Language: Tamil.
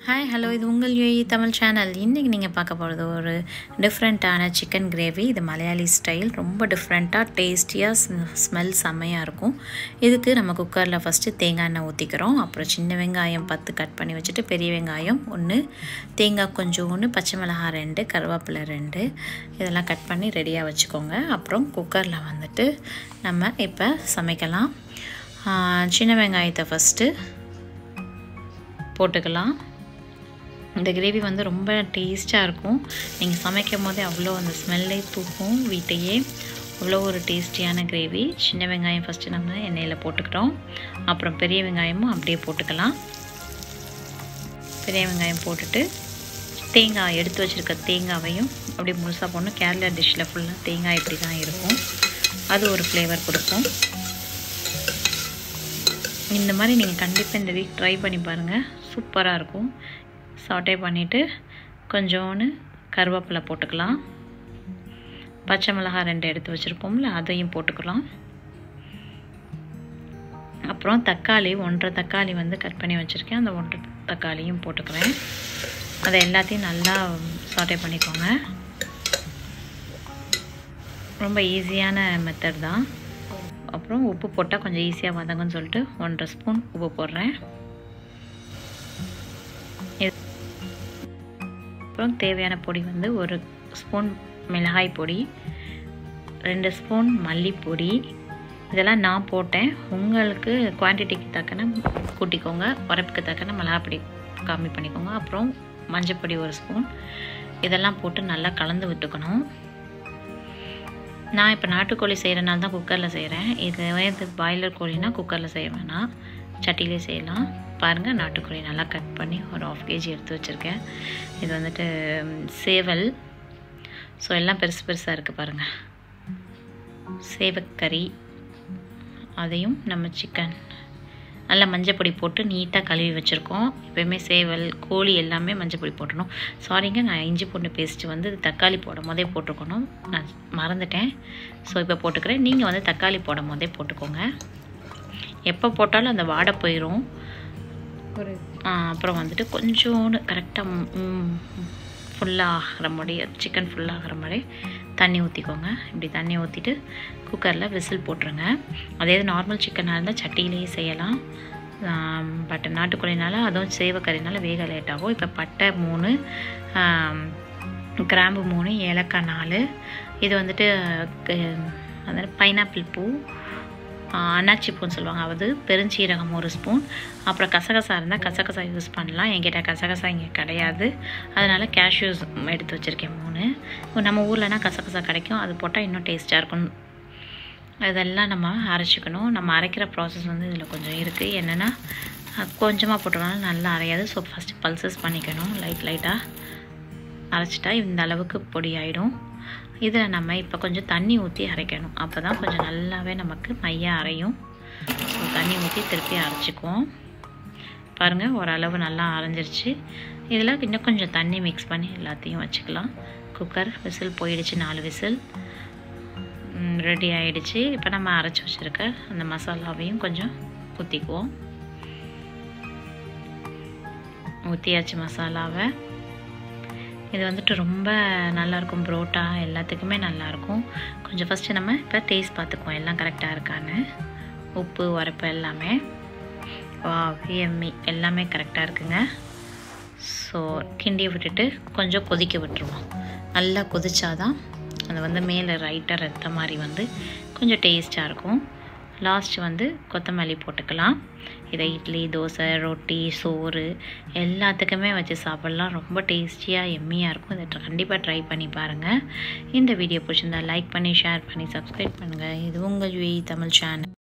ஹாய் ஹலோ இது உங்கள் யூஇ தமிழ் சேனல் இன்றைக்கி நீங்கள் பார்க்க போகிறது ஒரு டிஃப்ரெண்ட்டான சிக்கன் கிரேவி இது மலையாளி ஸ்டைல் ரொம்ப டிஃப்ரெண்ட்டாக டேஸ்டியாக ஸ்மெல் செம்மையாக இருக்கும் இதுக்கு நம்ம குக்கரில் ஃபஸ்ட்டு தேங்காய் எண்ணெய் ஊற்றிக்கிறோம் அப்புறம் சின்ன வெங்காயம் பத்து கட் பண்ணி வச்சுட்டு பெரிய வெங்காயம் ஒன்று தேங்காய் கொஞ்சம் ஒன்று பச்சை மிளகாய் ரெண்டு கருவேப்பிலை ரெண்டு இதெல்லாம் கட் பண்ணி ரெடியாக வச்சுக்கோங்க அப்புறம் குக்கரில் வந்துட்டு நம்ம இப்போ சமைக்கலாம் சின்ன வெங்காயத்தை ஃபஸ்ட்டு போட்டுக்கலாம் இந்த கிரேவி வந்து ரொம்ப டேஸ்ட்டாக இருக்கும் நீங்கள் சமைக்கும் போதே அவ்வளோ அந்த ஸ்மெல்லே தூக்கும் வீட்டையே அவ்வளோ ஒரு டேஸ்டியான கிரேவி சின்ன வெங்காயம் ஃபஸ்ட்டு நம்ம எண்ணெயில் போட்டுக்கிறோம் அப்புறம் பெரிய வெங்காயமும் அப்படியே போட்டுக்கலாம் பெரிய வெங்காயம் போட்டுட்டு தேங்காய் எடுத்து வச்சுருக்க தேங்காவையும் அப்படியே முழுசாக போடணும் கேரளா டிஷ்ஷில் ஃபுல்லாக தேங்காய் இப்படி தான் இருக்கும் அது ஒரு ஃப்ளேவர் கொடுக்கும் இந்த மாதிரி நீங்கள் கண்டிப்பாக இந்த வீக் ட்ரை பண்ணி பாருங்கள் சூப்பராக இருக்கும் சாட்டே பண்ணிவிட்டு கொஞ்சோன்னு கருவேப்பிலை போட்டுக்கலாம் பச்சை மிளகாய் ரெண்டு எடுத்து வச்சுருப்போம்ல அதையும் போட்டுக்கலாம் அப்புறம் தக்காளி ஒன்றரை தக்காளி வந்து கட் பண்ணி வச்சுருக்கேன் அந்த ஒன்றரை தக்காளியும் போட்டுக்கிறேன் அதை எல்லாத்தையும் நல்லா சாட்டே பண்ணிக்கோங்க ரொம்ப ஈஸியான மெத்தட் தான் அப்புறம் உப்பு போட்டால் கொஞ்சம் ஈஸியாக வதங்குன்னு சொல்லிட்டு ஒன்றரை ஸ்பூன் உப்பு போடுறேன் அப்புறம் தேவையான பொடி வந்து ஒரு ஸ்பூன் மிளகாய் பொடி ரெண்டு ஸ்பூன் மல்லிப்பொடி இதெல்லாம் நான் போட்டேன் உங்களுக்கு குவான்டிட்டிக்கு தக்கன கூட்டிக்கோங்க உரப்புக்கு தக்கன மிளகாப்பொடி கம்மி பண்ணிக்கோங்க அப்புறம் மஞ்சப்பொடி ஒரு ஸ்பூன் இதெல்லாம் போட்டு நல்லா கலந்து விட்டுக்கணும் நான் இப்போ நாட்டுக்கோழி செய்கிறனால தான் குக்கரில் செய்கிறேன் இது இது பாய்லர் கோழினா குக்கரில் செய்ய வேணாம் சட்டிலே செய்யலாம் பாருங்கள் நாட்டுக்கோழி நல்லா கட் பண்ணி ஒரு ஆஃப் கேஜி எடுத்து வச்சுருக்கேன் இது வந்துட்டு சேவல் ஸோ எல்லாம் பெருசு பெருசாக இருக்குது பாருங்கள் சேவக்கறி அதையும் நம்ம சிக்கன் நல்லா மஞ்சப்பொடி போட்டு நீட்டாக கழுவி வச்சுருக்கோம் எப்போயுமே சேவல் கோழி எல்லாமே மஞ்சப்பொடி போட்டணும் சாரிங்க நான் இஞ்சி பூண்டு பேஸ்ட்டு வந்து தக்காளி போடும் போதே போட்டுக்கணும் நான் மறந்துட்டேன் ஸோ இப்போ போட்டுக்கிறேன் நீங்கள் வந்து தக்காளி போடும் போதே போட்டுக்கோங்க எப்போ போட்டாலும் அந்த வாடை போயிடும் ஒரு அப்புறம் வந்துட்டு கொஞ்சோண்டு கரெக்டாக ஃபுல்லாக ஆகிற மாதிரி சிக்கன் ஃபுல்லாக ஆகிற மாதிரி தண்ணி ஊற்றிக்கோங்க இப்படி தண்ணி ஊற்றிட்டு குக்கரில் விசில் போட்டுருங்க அதே இது நார்மல் சிக்கனாக இருந்தால் சட்டியிலேயே செய்யலாம் பட் நாட்டுக்கோழினால அதுவும் சேவக்கறினால வேக லேட் ஆகும் இப்போ பட்டை மூணு கிராம்பு மூணு ஏலக்காய் நாலு இது வந்துட்டு அதாவது பைனாப்பிள் பூ அன்னாச்சி பூன்னு சொல்லுவாங்க அது பெருஞ்சீரகம் ஒரு ஸ்பூன் அப்புறம் கசகசா இருந்தால் கசகசா யூஸ் பண்ணலாம் என்கிட்ட கசகசா இங்கே கிடையாது அதனால் கேஷ்யூஸ் எடுத்து வச்சுருக்கேன் மூணு நம்ம ஊர்லனா கசகசா கிடைக்கும் அது போட்டால் இன்னும் டேஸ்ட்டாக இருக்கும் இதெல்லாம் நம்ம அரைச்சிக்கணும் நம்ம அரைக்கிற ப்ராசஸ் வந்து இதில் கொஞ்சம் இருக்குது என்னென்னா கொஞ்சமாக போட்டோம்னாலும் நல்லா அரையாது ஸோ ஃபஸ்ட்டு பல்சஸ் பண்ணிக்கணும் லைட் லைட்டாக அரைச்சிட்டா இந்த அளவுக்கு பொடி ஆகிடும் இதில் நம்ம இப்போ கொஞ்சம் தண்ணி ஊற்றி அரைக்கணும் அப்போ தான் கொஞ்சம் நல்லாவே நமக்கு மையாக அரையும் ஸோ தண்ணி ஊற்றி திருப்பி அரைச்சிக்குவோம் பாருங்கள் ஓரளவு நல்லா அரைஞ்சிருச்சு இதில் இன்னும் கொஞ்சம் தண்ணி மிக்ஸ் பண்ணி எல்லாத்தையும் வச்சுக்கலாம் குக்கர் விசில் போயிடுச்சு நாலு விசில் ரெடி ஆகிடுச்சு இப்போ நம்ம அரைச்சி வச்சுருக்க அந்த மசாலாவையும் கொஞ்சம் ஊற்றிக்குவோம் ஊற்றியாச்சு மசாலாவை இது வந்துட்டு ரொம்ப நல்லாயிருக்கும் புரோட்டா எல்லாத்துக்குமே நல்லாயிருக்கும் கொஞ்சம் ஃபஸ்ட்டு நம்ம இப்போ டேஸ்ட் பார்த்துக்குவோம் எல்லாம் கரெக்டாக இருக்கான்னு உப்பு உரப்பு எல்லாமே வா எம்மி எல்லாமே கரெக்டாக இருக்குங்க ஸோ கிண்டி விட்டுட்டு கொஞ்சம் கொதிக்க விட்டுருவோம் நல்லா கொதிச்சாதான் அது வந்து மேலே ரைட்டாக ரத்த மாதிரி வந்து கொஞ்சம் டேஸ்ட்டாக இருக்கும் லாஸ்ட் வந்து கொத்தமல்லி போட்டுக்கலாம் இதை இட்லி தோசை ரொட்டி சோறு எல்லாத்துக்குமே வச்சு சாப்பிட்லாம் ரொம்ப டேஸ்டியாக எம்மியாக இருக்கும் இதை கண்டிப்பாக ட்ரை பண்ணி பாருங்கள் இந்த வீடியோ பிடிச்சிருந்தா லைக் பண்ணி ஷேர் பண்ணி சப்ஸ்கிரைப் பண்ணுங்கள் இது உங்கள் யூஇ தமிழ் சேனல்